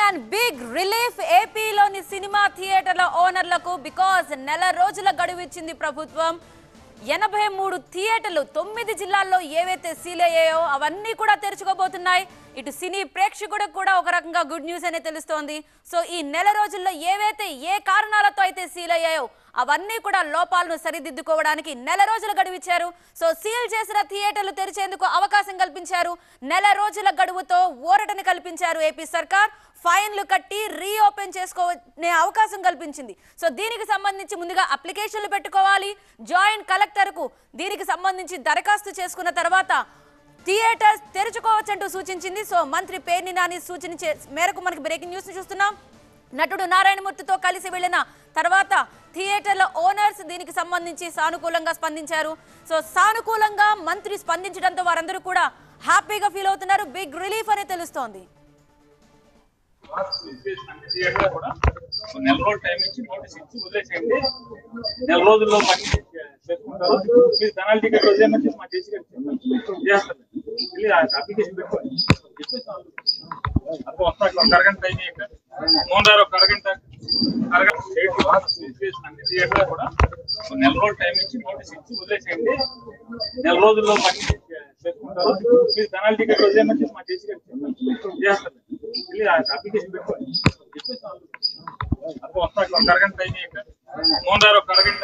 and big relief ఏపీలోని cinema థియేటర్ల ఓనర్లకు బికాజ్ నెల రోజుల గడువు ఇచ్చింది ప్రభుత్వం ఎనభై మూడు థియేటర్లు తొమ్మిది జిల్లాల్లో ఏవైతే సీల్ అయ్యాయో అవన్నీ కూడా తెరుచుకోబోతున్నాయి ఇటు సినీ ప్రేక్షకుడికి కూడా ఒక రకంగా గుడ్ న్యూస్ అనే తెలుస్తోంది సో ఈ నెల రోజుల్లో ఏవైతే ఏ కారణాలతో అయితే సీల్ అయ్యాయో అవన్నీ కూడా లోపాలను సరిదిద్దుకోవడానికి నెల రోజుల గడువు ఇచ్చారు సో సీల్ చేసిన థియేటర్లు తెరిచేందుకు అవకాశం కల్పించారు నెల రోజుల గడువుతో ఊరటని కల్పించారు ఏపీ సర్కార్ ఫైన్లు కట్టి రీఓపెన్ చేసుకోనే అవకాశం కల్పించింది సో దీనికి సంబంధించి ముందుగా అప్లికేషన్లు పెట్టుకోవాలి జాయింట్ కలెక్టర్కు దీనికి సంబంధించి దరఖాస్తు చేసుకున్న తర్వాత థియేటర్స్ తెరుచుకోవచ్చంటూ సూచించింది సో మంత్రి పేర్ని నాని సూచించే మేరకు మనకి బ్రేకింగ్ న్యూస్ చూస్తున్నాం నటుడు నారాయణమూర్తితో కలిసి వెళ్ళిన తర్వాత థియేటర్ల ఓనర్స్ దీనికి సంబంధించి సానుకూలంగా స్పందించారు సో సానుకూలంగా మంత్రి స్పందించడంతో వారందరూ కూడా హ్యాపీగా ఫీల్ అవుతున్నారు బిగ్ రిలీఫ్ అని తెలుస్తోంది థియేటర్ కూడా ఒక నెల రోజులు టైం ఇచ్చి నోటీస్ ఇచ్చి వదిలేసేయండి నెల రోజుల్లో పని చేసుకుంటారు మీరు ధనాలు టికెట్ వదిలేమని చెప్పి మా చేసి చేస్తారు వెళ్ళి అప్లికేషన్ పెట్టుకోండి చెప్పేసి అప్పుడు వస్తా ఒక అరగంట టైం ఇక మోహన్ గారు ఒక అరగంట అరగంట అన్ని థియేటర్ కూడా ఒక నెల రోజులు టైం ఇచ్చి నోటీస్ ఇచ్చి వదిలేసేయండి నెల రోజుల్లో పని చేసుకుంటారు మీరు ధనాలు టికెట్ వదిలేమని చెప్పి మా చేసి చేస్తారు వెళ్ళి అప్లికేషన్ పెట్టుకోండి చెప్పేసి అప్పుడు వస్తా ఒక అరగంట టైం ఇక మోహన్ గారు ఒక అరగంట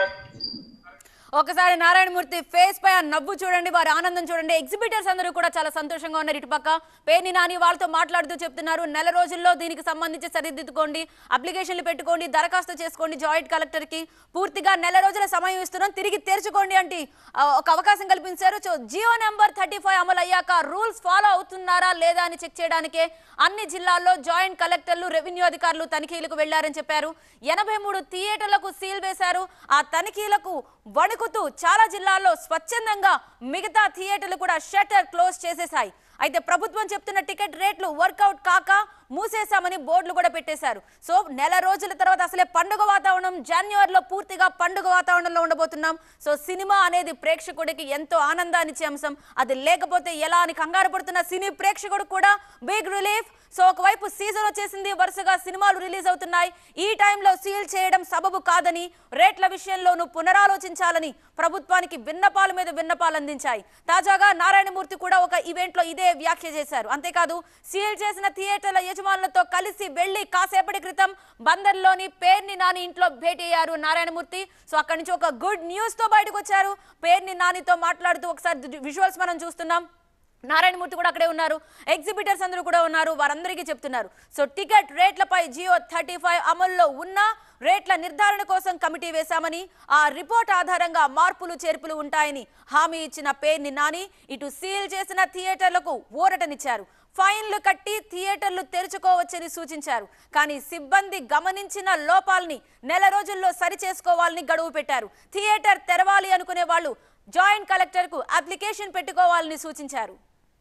ఒకసారి నారాయణమూర్తి ఫేస్ పై ఆ నవ్వు చూడండి వారి ఆనందం చూడండి ఎగ్జిబిటర్స్ అందరూ కూడా చాలా సంతోషంగా ఉన్నారు ఇటుపక్క పేర్ని నాని వాళ్ళతో మాట్లాడుతూ చెప్తున్నారు నెల రోజుల్లో దీనికి సంబంధించి సరిదిద్దుకోండి అప్లికేషన్లు పెట్టుకోండి దరఖాస్తు చేసుకోండి జాయింట్ కలెక్టర్ కి పూర్తిగా నెల రోజుల సమయం ఇస్తున్నాం తిరిగి తెరుచుకోండి అంటే ఆ, ఒక అవకాశం కల్పించారు so GO number thirty five అమలు అయ్యాక రూల్స్ ఫాలో అవుతున్నారా లేదా అని చెక్ చేయడానికే అన్ని జిల్లాల్లో జాయింట్ కలెక్టర్లు రెవెన్యూ అధికారులు తనిఖీలకు వెళ్లారని చెప్పారు ఎనభై మూడు థియేటర్లకు సీల్ వేశారు ఆ తనిఖీలకు వణుకుతూ చాలా జిల్లాల్లో స్వచ్ఛందంగా మిగతా థియేటర్లు కూడా షట్టర్ క్లోజ్ చేసేశాయి అయితే ప్రభుత్వం చెప్తున్న టికెట్ రేట్లు వర్కౌట్ కాక మూసేశామని బోర్డులు కూడా పెట్టేశారు సో నెల రోజుల తర్వాత అసలే పండుగ వాతావరణం జనవరిలో పూర్తిగా పండుగ వాతావరణంలో ఉండబోతున్నాం సో సినిమా అనేది ప్రేక్షకుడికి ఎంతో ఆనందాన్ని ఇచ్చే అంశం అది లేకపోతే ఎలా అని కంగారు పడుతున్న సినీ ప్రేక్షకుడు కూడా బిగ్ రిలీఫ్ సో ఒకవైపు సీజన్ వచ్చేసింది వరుసగా సినిమాలు రిలీజ్ అవుతున్నాయి ఈ టైంలో సీల్ చేయడం సబబు కాదని రేట్ల విషయంలోనూ పునరాలోచించాలని ప్రభుత్వానికి విన్నపాల మీద విన్నపాలు అందించాయి తాజాగా నారాయణమూర్తి కూడా ఒక ఈవెంట్ లో ఇదే వ్యాఖ్య చేశారు అంతేకాదు సీల్ చేసిన థియేటర్ల యజమానులతో కలిసి వెళ్లి కాసేపటి క్రితం బందర్లోని పేర్ని నాని ఇంట్లో భేటీ అయ్యారు నారాయణమూర్తి సో అక్కడి నుంచి ఒక గుడ్ న్యూస్ తో బయటకు వచ్చారు పేర్ని నానితో మాట్లాడుతూ ఒకసారి విజువల్స్ మనం చూస్తున్నాం నారాయణమూర్తి కూడా అక్కడే ఉన్నారు ఎగ్జిబిటర్స్ అందరూ కూడా ఉన్నారు వారందరికీ చెప్తున్నారు సో టికెట్ రేట్లపై జియో థర్టీ ఫైవ్ అమల్లో ఉన్న రేట్ల నిర్ధారణ కోసం కమిటీ వేశామని ఆ రిపోర్ట్ ఆధారంగా మార్పులు చేర్పులు ఉంటాయని హామీ ఇచ్చిన పేర్ని నాని ఇటు సీల్ చేసిన థియేటర్లకు ఊరటనిచ్చారు ఫైన్లు కట్టి థియేటర్లు తెరుచుకోవచ్చని సూచించారు కానీ సిబ్బంది గమనించిన లోపాలని నెల రోజుల్లో సరిచేసుకోవాలని గడువు పెట్టారు థియేటర్ తెరవాలి అనుకునే వాళ్ళు జాయింట్ కలెక్టర్కు అప్లికేషన్ పెట్టుకోవాలని సూచించారు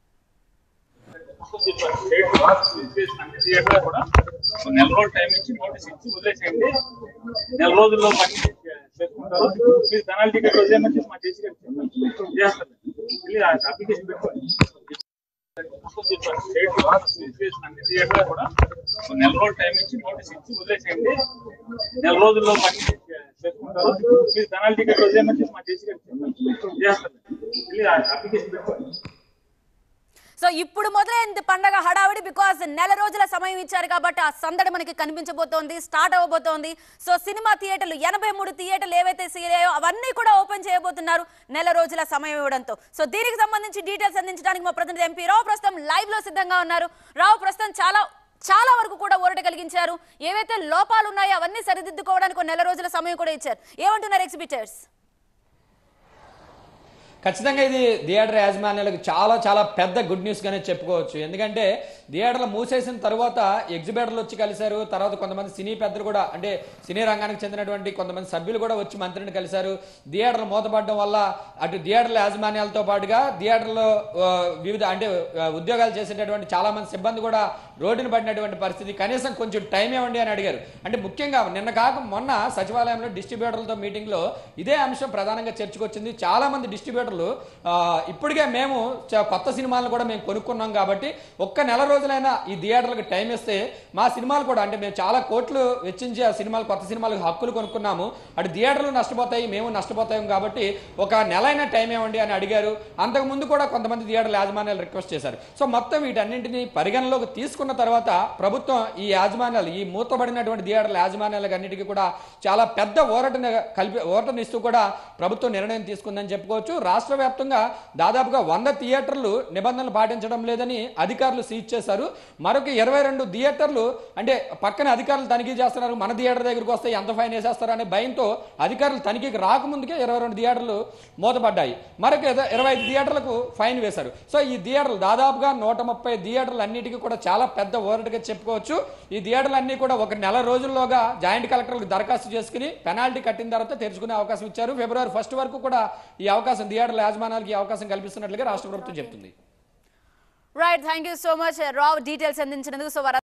అన్ని థియేటర్ కూడా ఒక నెల రోజులు టైం ఇచ్చి నోటీస్ ఇచ్చి వదిలేసేయండి నెల రోజుల్లో పని చేసుకుంటారు మీరు ధనాలు టికెట్ వదిలేమని చెప్పి మా చేసి చేస్తారు వెళ్ళి అప్లికేషన్ పెట్టుకోండి అన్ని థియేటర్ కూడా ఒక నెల రోజులు టైం ఇచ్చి నోటీస్ ఇచ్చి వదిలేసేయండి నెల రోజుల్లో పని చేసుకుంటారు మీరు ధనాలు టికెట్ వదిలేమని చెప్పి మా చేసి చేస్తారు వెళ్ళి అప్లికేషన్ పెట్టుకోండి సో ఇప్పుడు మొదలైంది పండగ హడావిడి బికాస్ నెల రోజుల సమయం ఇచ్చారు కాబట్టి ఆ సందడి మనకి కనిపించబోతోంది స్టార్ట్ అవ్వబోతోంది సో సినిమా థియేటర్లు ఎనభై మూడు థియేటర్లు ఏవైతే సీరాయో అవన్నీ కూడా ఓపెన్ చేయబోతున్నారు నెల రోజుల సమయం ఇవ్వడంతో సో దీనికి సంబంధించి డీటెయిల్స్ అందించడానికి మా ప్రతినిధి ఎంపీ రావు ప్రస్తుతం లైవ్ లో సిద్ధంగా ఉన్నారు రావు ప్రస్తుతం చాలా చాలా వరకు కూడా ఊరట కలిగించారు ఏవైతే లోపాలు ఉన్నాయో అవన్నీ సరిదిద్దుకోవడానికి ఒక నెల రోజుల సమయం కూడా ఇచ్చారు ఏమంటున్నారు ఎగ్జిబిటర్స్ ఖచ్చితంగా ఇది థియేటర్ యాజమాన్యాలకు చాలా చాలా పెద్ద గుడ్ న్యూస్ గానే చెప్పుకోవచ్చు ఎందుకంటే థియేటర్లు మూసేసిన తర్వాత ఎగ్జిబిటర్లు వచ్చి కలిశారు తర్వాత కొంతమంది సినీ పెద్దలు కూడా అంటే సినీ రంగానికి చెందినటువంటి కొంతమంది సభ్యులు కూడా వచ్చి మంత్రిని కలిశారు థియేటర్లు మూతపడడం వల్ల అటు థియేటర్ల యాజమాన్యాలతో పాటుగా థియేటర్లో ఆ, వివిధ అంటే ఆ, ఉద్యోగాలు చేసేటటువంటి చాలా మంది సిబ్బంది కూడా రోడ్డున పడినటువంటి పరిస్థితి కనీసం కొంచెం టైం ఇవ్వండి అని అడిగారు అంటే ముఖ్యంగా నిన్న కాక మొన్న సచివాలయంలో డిస్ట్రిబ్యూటర్లతో మీటింగ్లో ఇదే అంశం ప్రధానంగా చర్చకొచ్చింది చాలా మంది డిస్ట్రిబ్యూటర్లు థియేటర్లు ఆ, ఇప్పటికే మేము చ- కొత్త సినిమాలను కూడా మేము కొనుక్కున్నాం కాబట్టి ఒక్క నెల రోజులైనా ఈ థియేటర్లకు టైం ఇస్తే మా సినిమాలు కూడా అంటే మేము చాలా కోట్లు వెచ్చించి ఆ సినిమాలు కొత్త సినిమాలకు హక్కులు కొనుక్కున్నాము అటు థియేటర్లు నష్టపోతాయి మేము నష్టపోతాం కాబట్టి ఒక నెల అయినా టైం ఇవ్వండి అని అడిగారు అంతకు ముందు కూడా కొంతమంది థియేటర్ల యాజమాన్యాలు రిక్వెస్ట్ చేశారు సో మొత్తం వీటన్నింటినీ పరిగణలోకి తీసుకున్న తర్వాత ప్రభుత్వం ఈ యాజమాన్యాలు ఈ మూతబడినటువంటి థియేటర్ల యాజమాన్యాలకు అన్నిటికీ కూడా చాలా పెద్ద ఊరటని కలిపి ఊరటనిస్తూ కూడా ప్రభుత్వం నిర్ణయం తీసుకుందని చెప్పుకోవచ్చు రాష్ట్ర వ్యాప్తంగా దాదాపుగా వంద థియేటర్లు నిబంధనలు పాటించడం లేదని అధికారులు సీజ్ చేశారు మరొక ఇరవై రెండు థియేటర్లు అంటే పక్కన అధికారులు తనిఖీ చేస్తున్నారు మన థియేటర్ దగ్గరికి వస్తే ఎంత ఫైన్ వేసేస్తారు అనే భయంతో అధికారులు తనిఖీకి రాకముందుకే ఇరవై రెండు థియేటర్లు మూతపడ్డాయి మరొక ఇద- ఇరవై ఐదు థియేటర్లకు ఫైన్ వేశారు సో ఈ థియేటర్లు దాదాపుగా నూట ముప్పై థియేటర్లు అన్నిటికీ కూడా చాలా పెద్ద ఓరటుగా చెప్పుకోవచ్చు ఈ థియేటర్లు అన్ని కూడా ఒక నెల రోజుల్లోగా జాయింట్ కలెక్టర్లకు దరఖాస్తు చేసుకుని పెనాల్టీ కట్టిన తర్వాత తెరుచుకునే అవకాశం ఇచ్చారు ఫిబ్రవరి ఫస్ట్ వరకు కూడా ఈ అవకాశం థియేటర్ల యాజమాన్యాలకు ఈ అవకాశం కల్పిస్తున్నట్లుగా రాష్ట్ర ప్రభుత్వం చెప్తుంది right thank you so much Rao details అందించినందుకు సో